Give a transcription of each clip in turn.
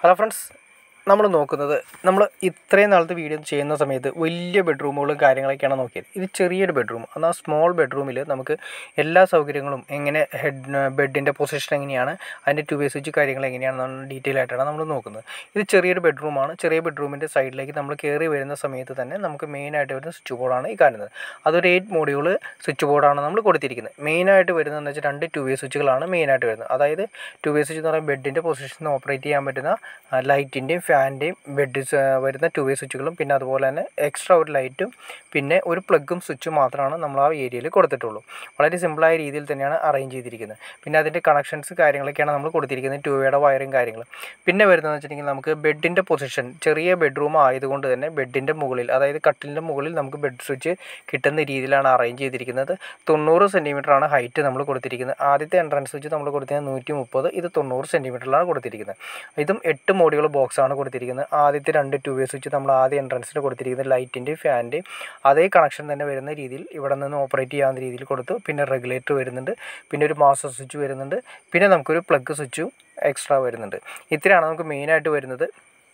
hello friends നമ്മൾ നോക്കുന്നത് നമ്മൾ ഇത്രയും നാളത്തെ വീഡിയോ ചെയ്യുന്ന സമയത്ത് വലിയ ബെഡ്റൂമുകളും കാര്യങ്ങളൊക്കെയാണ് നോക്കിയത് ഇത് ചെറിയൊരു ബെഡ്റൂം എന്നാൽ സ്മോൾ ബെഡ്റൂമിൽ നമുക്ക് എല്ലാ സൗകര്യങ്ങളും എങ്ങനെ ഹെഡ് ബെഡിൻ്റെ പൊസിഷൻ എങ്ങനെയാണ് അതിൻ്റെ ടു വേ സ്വിച്ച് കാര്യങ്ങൾ എങ്ങനെയാണെന്ന് ഡീറ്റെയിൽ ആയിട്ടാണ് നമ്മൾ നോക്കുന്നത് ഇത് ചെറിയൊരു ബെഡ്റൂമാണ് ചെറിയ ബെഡ്റൂമിൻ്റെ സൈഡിലേക്ക് നമ്മൾ കയറി വരുന്ന സമയത്ത് തന്നെ നമുക്ക് മെയിനായിട്ട് വരുന്ന സ്വിച്ച് ബോർഡാണ് ഈ കാണുന്നത് അതൊരു എയ്റ്റ് മോഡ്യൂൾ സ്വിച്ച് ബോർഡാണ് നമ്മൾ കൊടുത്തിരിക്കുന്നത് മെയിനായിട്ട് വരുന്നതെന്ന് വെച്ചാൽ രണ്ട് ടു വേ സ്വിച്ചുകളാണ് മെയിനായിട്ട് വരുന്നത് അതായത് ടു വേ സ്വിച്ച് എന്ന് പറയുമ്പോൾ ബെഡിൻ്റെ പൊസിഷൻ ഓപ്പറേറ്റ് ചെയ്യാൻ പറ്റുന്ന ലൈറ്റിൻ്റെയും ഫാനിൻ്റെയും ബെഡ് വരുന്ന ടു വേ സ്വിച്ചുകളും പിന്നെ അതുപോലെ തന്നെ എക്സ്ട്രാ ഒരു ലൈറ്റും പിന്നെ ഒരു പ്ലഗും സ്വിച്ചും മാത്രമാണ് നമ്മൾ ആ ഏരിയയിൽ കൊടുത്തിട്ടുള്ളൂ വളരെ സിമ്പിളായ രീതിയിൽ തന്നെയാണ് അറേഞ്ച് ചെയ്തിരിക്കുന്നത് പിന്നെ അതിൻ്റെ കണക്ഷൻസ് കാര്യങ്ങളൊക്കെയാണ് നമ്മൾ കൊടുത്തിരിക്കുന്നത് ടു വേയുടെ വയറും കാര്യങ്ങളും പിന്നെ വരുന്നതെന്ന് വെച്ചിട്ടുണ്ടെങ്കിൽ നമുക്ക് ബെഡിൻ്റെ പൊസിഷൻ ചെറിയ ബെഡ്റൂം ആയതുകൊണ്ട് തന്നെ ബെഡിൻ്റെ മുകളിൽ അതായത് കട്ടിലിൻ്റെ മുകളിൽ നമുക്ക് ബെഡ് സ്വിച്ച് കിട്ടുന്ന രീതിയിലാണ് അറേഞ്ച് ചെയ്തിരിക്കുന്നത് തൊണ്ണൂറ് ആണ് ഹൈറ്റ് നമ്മൾ കൊടുത്തിരിക്കുന്നത് ആദ്യത്തെ എൻട്രൻസ് സ്വിച്ച് നമ്മൾ കൊടുത്തിരിക്കുന്നത് നൂറ്റി മുപ്പത് ഇത് തൊണ്ണൂറ് സെൻറ്റിമീറ്ററിലാണ് കൊടുത്തിരിക്കുന്നത് ഇതും എട്ട് മോഡുകൾ ബോക്സാണ് കൊടുത്തിരിക്കുന്നത് ആദ്യത്തെ രണ്ട് ടു വേ സ്വിച്ച് നമ്മൾ ആദ്യ എൻട്രൻസിൽ കൊടുത്തിരിക്കുന്നത് ലൈറ്റിൻ്റെയും ഫാനിൻ്റെയും അതേ കണക്ഷൻ തന്നെ വരുന്ന രീതിയിൽ ഇവിടെ നിന്ന് ഓപ്പറേറ്റ് ചെയ്യാവുന്ന രീതിയിൽ കൊടുത്തു പിന്നെ റെഗുലേറ്റർ വരുന്നുണ്ട് പിന്നെ ഒരു മാസ്റ്റർ സ്വിച്ച് വരുന്നുണ്ട് പിന്നെ നമുക്കൊരു പ്ലഗ് സ്വിച്ചും എക്സ്ട്രാ വരുന്നുണ്ട് ഇത്രയാണ് നമുക്ക് മെയിനായിട്ട് വരുന്നത്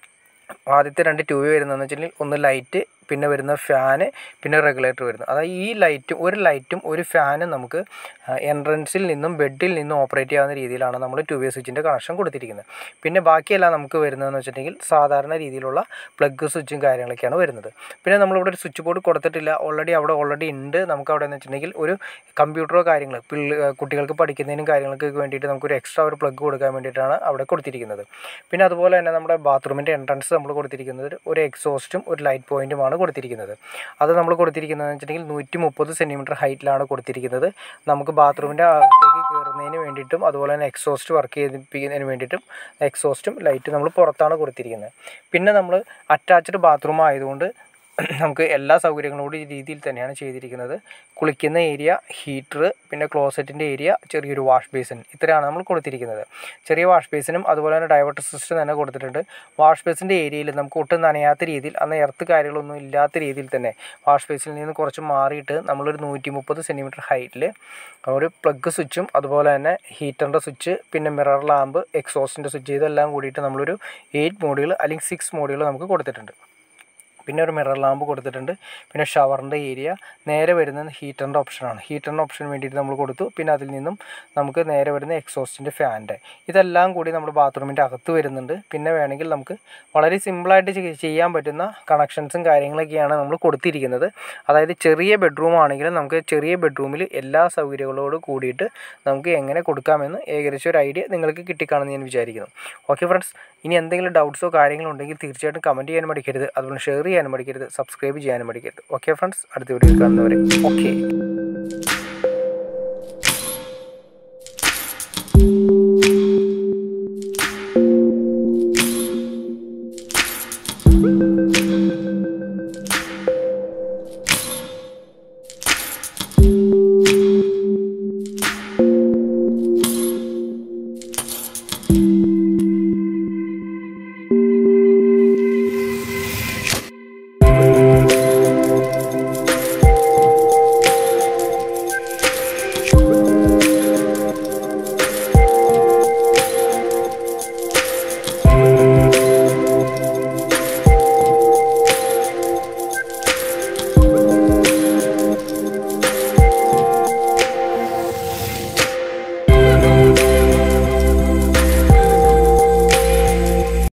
ആദ്യത്തെ രണ്ട് ടു വേ വരുന്നതെന്ന് വെച്ചിട്ടുണ്ടെങ്കിൽ ഒന്ന് ലൈറ്റ് പിന്നെ വരുന്ന ഫാന് പിന്നെ റെഗുലേറ്റർ വരുന്നത് അതായത് ഈ ലൈറ്റും ഒരു ലൈറ്റും ഒരു ഫാനും നമുക്ക് എൻട്രൻസിൽ നിന്നും ബെഡിൽ നിന്നും ഓപ്പറേറ്റ് ചെയ്യാവുന്ന രീതിയിലാണ് നമ്മൾ ടു വേ സ്വിച്ചിൻ്റെ കണക്ഷൻ കൊടുത്തിരിക്കുന്നത് പിന്നെ ബാക്കിയെല്ലാം നമുക്ക് വരുന്നതെന്ന് വെച്ചിട്ടുണ്ടെങ്കിൽ സാധാരണ രീതിയിലുള്ള പ്ലഗ് സ്വിച്ചും കാര്യങ്ങളൊക്കെയാണ് വരുന്നത് പിന്നെ നമ്മളിവിടെ ഒരു സ്വിച്ച് ബോർഡ് കൊടുത്തിട്ടില്ല ഓൾറെഡി അവിടെ ഓൾറെഡി ഉണ്ട് നമുക്ക് അവിടെ എന്ന് വെച്ചിട്ടുണ്ടെങ്കിൽ ഒരു കമ്പ്യൂട്ടറോ കാര്യങ്ങൾ പിള്ളേ കുട്ടികൾക്ക് പഠിക്കുന്നതിനും കാര്യങ്ങൾക്ക് വേണ്ടിയിട്ട് നമുക്കൊരു എക്സ്ട്രാ ഒരു പ്ലഗ് കൊടുക്കാൻ വേണ്ടിയിട്ടാണ് അവിടെ കൊടുത്തിരിക്കുന്നത് പിന്നെ അതുപോലെ തന്നെ നമ്മുടെ ബാത്റൂമിൻ്റെ എൻട്രൻസ് നമ്മൾ കൊടുത്തിരിക്കുന്നത് ഒരു എക്സോസ്റ്റും ഒരു ലൈറ്റ് പോയിൻറ്റുമാണ് കൊടുത്തിരിക്കുന്നത് അത് നമ്മൾ കൊടുത്തിരിക്കുന്നതെന്ന് വെച്ചിട്ടുണ്ടെങ്കിൽ നൂറ്റി മുപ്പത് സെൻറ്റിമീറ്റർ ഹൈറ്റിലാണ് കൊടുത്തിരിക്കുന്നത് നമുക്ക് ബാത്റൂമിൻ്റെ അകത്തേക്ക് കയറുന്നതിന് വേണ്ടിയിട്ടും അതുപോലെ തന്നെ എക്സോസ്റ്റ് വർക്ക് ചെയ്യിപ്പിക്കുന്നതിന് വേണ്ടിയിട്ടും എക്സോസ്റ്റും ലൈറ്റും നമ്മൾ പുറത്താണ് കൊടുത്തിരിക്കുന്നത് പിന്നെ നമ്മൾ അറ്റാച്ച്ഡ് ബാത്റൂം ആയതുകൊണ്ട് നമുക്ക് എല്ലാ സൗകര്യങ്ങളോട് ഈ രീതിയിൽ തന്നെയാണ് ചെയ്തിരിക്കുന്നത് കുളിക്കുന്ന ഏരിയ ഹീറ്റർ പിന്നെ ക്ലോസറ്റിൻ്റെ ഏരിയ ചെറിയൊരു വാഷ് ബേസിൻ ഇത്രയാണ് നമ്മൾ കൊടുത്തിരിക്കുന്നത് ചെറിയ വാഷ് ബേസിനും അതുപോലെ തന്നെ ഡൈവേർട്ടർ സിസ്റ്റം തന്നെ കൊടുത്തിട്ടുണ്ട് വാഷ് ബേസിൻ്റെ ഏരിയയിൽ നമുക്ക് ഒട്ടും നനയാത്ത രീതിയിൽ അന്ന് എർത്ത് കാര്യങ്ങളൊന്നും ഇല്ലാത്ത രീതിയിൽ തന്നെ വാഷ് ബേസിൽ നിന്ന് കുറച്ച് മാറിയിട്ട് നമ്മളൊരു നൂറ്റി മുപ്പത് സെൻറ്റിമീറ്റർ ഹൈറ്റിൽ ഒരു പ്ലഗ് സ്വിച്ചും അതുപോലെ തന്നെ ഹീറ്ററിൻ്റെ സ്വിച്ച് പിന്നെ മിറർ ലാമ്പ് എക്സോസിൻ്റെ സ്വിച്ച് ഇതെല്ലാം കൂടിയിട്ട് നമ്മളൊരു എയ്റ്റ് മോഡുകൾ അല്ലെങ്കിൽ സിക്സ് മോഡുകൾ നമുക്ക് കൊടുത്തിട്ടുണ്ട് പിന്നെ ഒരു മിറർ ലാമ്പ് കൊടുത്തിട്ടുണ്ട് പിന്നെ ഷവറിൻ്റെ ഏരിയ നേരെ വരുന്നത് ഹീറ്ററിൻ്റെ ഓപ്ഷനാണ് ഹീറ്ററിൻ്റെ ഓപ്ഷന് വേണ്ടിയിട്ട് നമ്മൾ കൊടുത്തു പിന്നെ അതിൽ നിന്നും നമുക്ക് നേരെ വരുന്ന എക്സോസ്റ്റിൻ്റെ ഫാൻ്റെ ഇതെല്ലാം കൂടി നമ്മുടെ ബാത്റൂമിൻ്റെ അകത്ത് വരുന്നുണ്ട് പിന്നെ വേണമെങ്കിൽ നമുക്ക് വളരെ സിമ്പിളായിട്ട് ചെയ്യാൻ പറ്റുന്ന കണക്ഷൻസും കാര്യങ്ങളൊക്കെയാണ് നമ്മൾ കൊടുത്തിരിക്കുന്നത് അതായത് ചെറിയ ബെഡ്റൂം ആണെങ്കിലും നമുക്ക് ചെറിയ ബെഡ്റൂമിൽ എല്ലാ സൗകര്യങ്ങളോട് കൂടിയിട്ട് നമുക്ക് എങ്ങനെ കൊടുക്കാമെന്ന് ഏകദേശം ഒരു ഐഡിയ നിങ്ങൾക്ക് കിട്ടിക്കാണെന്ന് ഞാൻ വിചാരിക്കുന്നു ഓക്കെ ഫ്രണ്ട്സ് ഇനി എന്തെങ്കിലും ഡൗട്ട്സോ കാര്യങ്ങളോ ഉണ്ടെങ്കിൽ തീർച്ചയായിട്ടും കമൻറ്റ് ചെയ്യാൻ മടിക്കരുത് അതുപോലെ ഷെയർ ചെയ്യാനും മടിക്കരുത് സബ്സ്ക്രൈബ് ചെയ്യാനും മടിക്കരുത് ഓക്കെ ഫ്രണ്ട്സ് അടുത്ത വീഡിയോ കാണുന്നവരെ ഓക്കെ